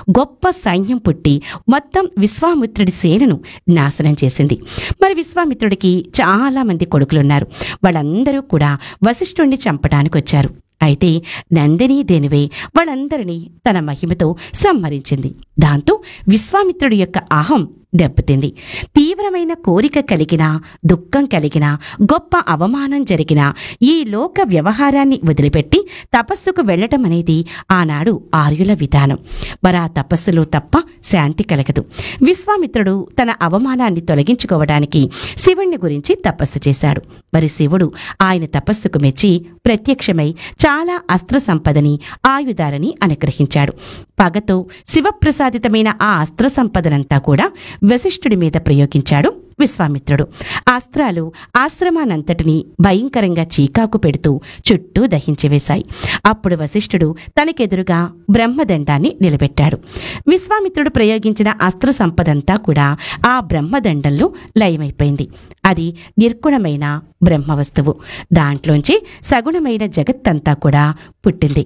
గొప్ప సైన్యం పుట్టి మొత్తం విశ్వామిత్రుడి సేనను నాశనం చేసింది మరి విశ్వామిత్రుడికి చాలా మంది కొడుకులున్నారు వాళ్ళందరూ కూడా వశిష్ఠుణ్ణి చంపడానికి వచ్చారు అయితే నందిని దేనివే వాళ్ళందరినీ తన మహిమతో సంహరించింది దాంతో విశ్వామిత్రుడి యొక్క అహం దెబ్బతింది తీవ్రమైన కోరిక కలిగిన దుఃఖం కలిగిన గొప్ప అవమానం జరిగిన ఈ లోక వ్యవహారాన్ని వదిలిపెట్టి తపస్సుకు వెళ్ళటం అనేది ఆనాడు ఆర్యుల విధానం మరి ఆ తపస్సులో తప్ప శాంతి కలగదు విశ్వామిత్రుడు తన అవమానాన్ని తొలగించుకోవడానికి శివుణ్ణి గురించి తపస్సు చేశాడు మరి శివుడు ఆయన తపస్సుకు మెచ్చి ప్రత్యక్షమై చాలా అస్త్ర సంపదని ఆయుధాలని అనుగ్రహించాడు పగతో శివప్రసాదితమైన ఆ అస్త్ర సంపదనంతా కూడా వశిష్ఠుడి మీద ప్రయోగించాడు విశ్వామిత్రుడు అస్త్రాలు ఆశ్రమానంతటిని భయంకరంగా చీకాకు పెడుతూ చుట్టూ దహించివేశాయి అప్పుడు వశిష్ఠుడు తనకెదురుగా బ్రహ్మదండాన్ని నిలబెట్టాడు విశ్వామిత్రుడు ప్రయోగించిన అస్త్ర సంపదంతా కూడా ఆ బ్రహ్మదండంలో లయమైపోయింది అది నిర్గుణమైన బ్రహ్మవస్తువు దాంట్లోంచి సగుణమైన జగత్తంతా కూడా పుట్టింది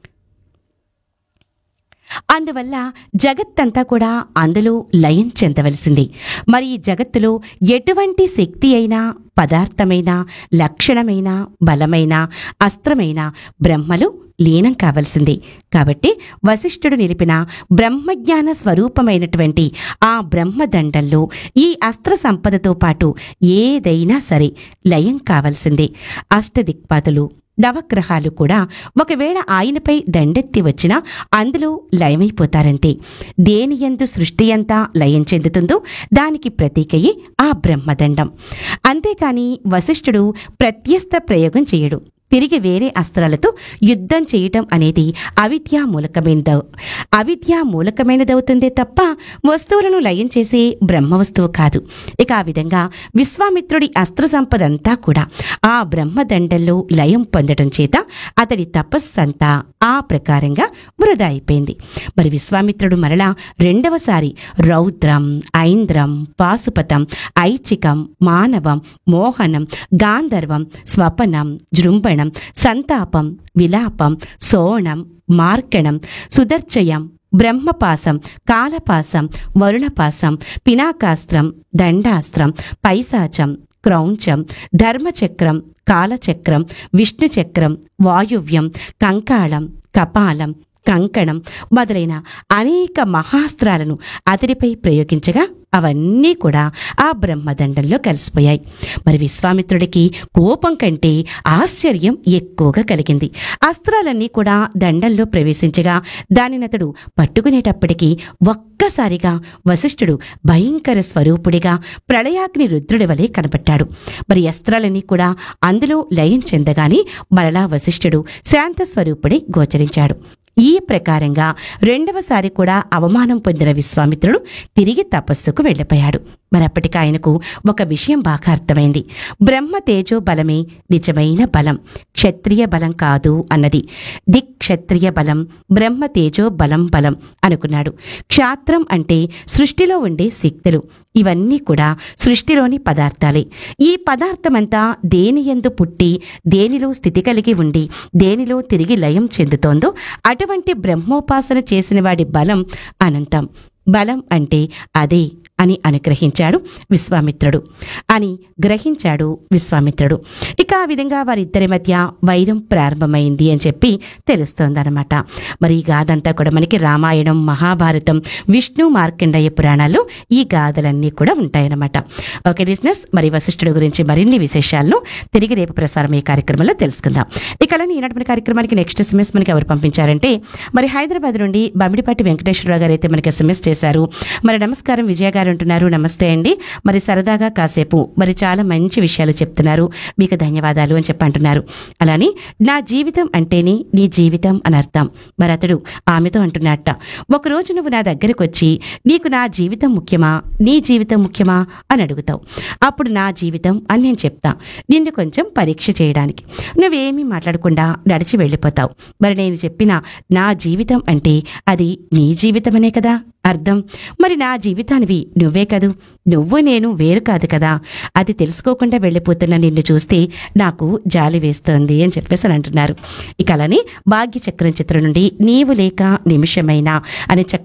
అందువల్ల జగత్తంతా కూడా అందులో లయం చెందవలసింది మరి ఈ జగత్తులో ఎటువంటి శక్తి అయినా పదార్థమైన లక్షణమైన బలమైన అస్త్రమైన బ్రహ్మలు లీనం కావలసిందే కాబట్టి వశిష్ఠుడు నిలిపిన బ్రహ్మజ్ఞాన స్వరూపమైనటువంటి ఆ బ్రహ్మదండంలో ఈ అస్త్ర సంపదతో పాటు ఏదైనా సరే లయం కావలసిందే అష్టదిక్పాదులు నవగ్రహాలు కూడా ఒకవేళ ఆయనపై దండెత్తి వచ్చినా అందులో లయమైపోతారంతే దేనియందు సృష్టి అంతా లయం చెందుతుందో దానికి ప్రతీకయే ఆ బ్రహ్మదండం అంతేకాని వశిష్ఠుడు ప్రత్యస్త ప్రయోగం చేయడు తిరిగి వేరే అస్త్రాలతో యుద్ధం చేయటం అనేది అవిద్యా మూలకమైనద అవిద్యా మూలకమైనదవుతుందే తప్ప వస్తువులను లయం చేసే బ్రహ్మ వస్తువు కాదు ఇక ఆ విధంగా విశ్వామిత్రుడి అస్త్ర సంపదంతా కూడా ఆ బ్రహ్మదండంలో లయం పొందడం చేత అతడి తపస్సంతా ఆ ప్రకారంగా వృధా అయిపోయింది మరి విశ్వామిత్రుడు మరలా రెండవసారి రౌద్రం ఐంద్రం పాశుపతం ఐచ్ఛికం మానవం మోహనం గాంధర్వం స్వపనం జృంభణం సంతాపం విలాపం సోణం మార్కణం సుదర్చయం బ్రహ్మపాసం కాలపాసం వరుణపాసం పినాకాస్త్రం దండాస్త్రం పైశాచం క్రౌంచం ధర్మచక్రం కాలచక్రం విష్ణుచక్రం వాయువ్యం కంకాళం కపాలం కంకణం మొదలైన అనేక మహాస్త్రాలను అతడిపై ప్రయోగించగా అవన్నీ కూడా ఆ బ్రహ్మదండంలో కలిసిపోయాయి మరి విశ్వామిత్రుడికి కోపం కంటే ఆశ్చర్యం ఎక్కువగా కలిగింది అస్త్రాలన్నీ కూడా దండంలో ప్రవేశించగా దానినతడు పట్టుకునేటప్పటికీ ఒక్కసారిగా వశిష్ఠుడు భయంకర స్వరూపుడిగా ప్రళయాగ్ని రుద్రుడి వలె కనపట్టాడు మరి అస్త్రాలన్నీ కూడా అందులో లయం చెందగానే మరలా వశిష్ఠుడు శాంత స్వరూపుడి గోచరించాడు ఈ ప్రకారంగా రెండవసారి కూడా అవమానం పొందిన విశ్వామిత్రుడు తిరిగి తపస్సుకు వెళ్ళిపోయాడు మరప్పటికి ఆయనకు ఒక విషయం బాగా అర్థమైంది బ్రహ్మ తేజో బలమే నిజమైన బలం క్షత్రియ బలం కాదు అన్నది దిక్ క్షత్రియ బలం బ్రహ్మ తేజో బలం బలం అనుకున్నాడు క్షాత్రం అంటే సృష్టిలో ఉండే శక్తులు ఇవన్నీ కూడా సృష్టిలోని పదార్థాలే ఈ పదార్థమంతా దేని ఎందు పుట్టి దేనిలో స్థితి కలిగి ఉండి దేనిలో తిరిగి లయం చెందుతోందో అటువంటి బ్రహ్మోపాసన చేసిన వాడి బలం అనంతం బలం అంటే అదే అని అనుగ్రహించాడు విశ్వామిత్రుడు అని గ్రహించాడు విశ్వామిత్రుడు ఇక ఆ విధంగా వారిద్దరి మధ్య వైరం ప్రారంభమైంది అని చెప్పి తెలుస్తోందన్నమాట మరి ఈ గాథ అంతా కూడా మనకి రామాయణం మహాభారతం విష్ణు మార్కండయ్య పురాణాల్లో ఈ గాథలన్నీ కూడా ఉంటాయన్నమాట ఓకే లిజినెస్ మరి వశిష్ఠుడి గురించి మరిన్ని విశేషాలను తిరిగి రేపు ప్రసారం ఈ కార్యక్రమంలో తెలుసుకుందాం ఇక అలానే ఈనాటి మన కార్యక్రమానికి నెక్స్ట్ ఎస్ఎంఎస్ మనకి ఎవరు పంపించారంటే మరి హైదరాబాద్ నుండి బమిడిపాటి వెంకటేశ్వరరావు గారు అయితే మనకి ఎస్ఎంఎస్ చేశారు మరి నమస్కారం విజయ గారు అంటున్నారు నమస్తే అండి మరి సరదాగా కాసేపు మరి చాలా మంచి విషయాలు చెప్తున్నారు మీకు ధన్యవాదాలు అని చెప్పి అంటున్నారు అలానే నా జీవితం అంటేనే నీ జీవితం అని అర్థం మరి అతడు ఆమెతో అంటున్నట్ట ఒకరోజు నువ్వు నా దగ్గరకు వచ్చి నీకు నా జీవితం ముఖ్యమా నీ జీవితం ముఖ్యమా అని అడుగుతావు అప్పుడు నా జీవితం అని నేను చెప్తా నిన్ను కొంచెం పరీక్ష చేయడానికి నువ్వేమీ మాట్లాడకుండా నడిచి వెళ్ళిపోతావు మరి నేను చెప్పిన నా జీవితం అంటే అది నీ జీవితమనే కదా అర్థం మరి నా జీవితానివి నువ్వే కదూ నువ్వు నేను వేరు కాదు కదా అది తెలుసుకోకుండా వెళ్ళిపోతున్న నిన్ను చూస్తే నాకు జాలి వేస్తోంది అని చెప్పేసి అని అంటున్నారు ఇక అలానే భాగ్య చక్రం చిత్రం నుండి నీవు లేక నిమిషమైనా అనే చక్క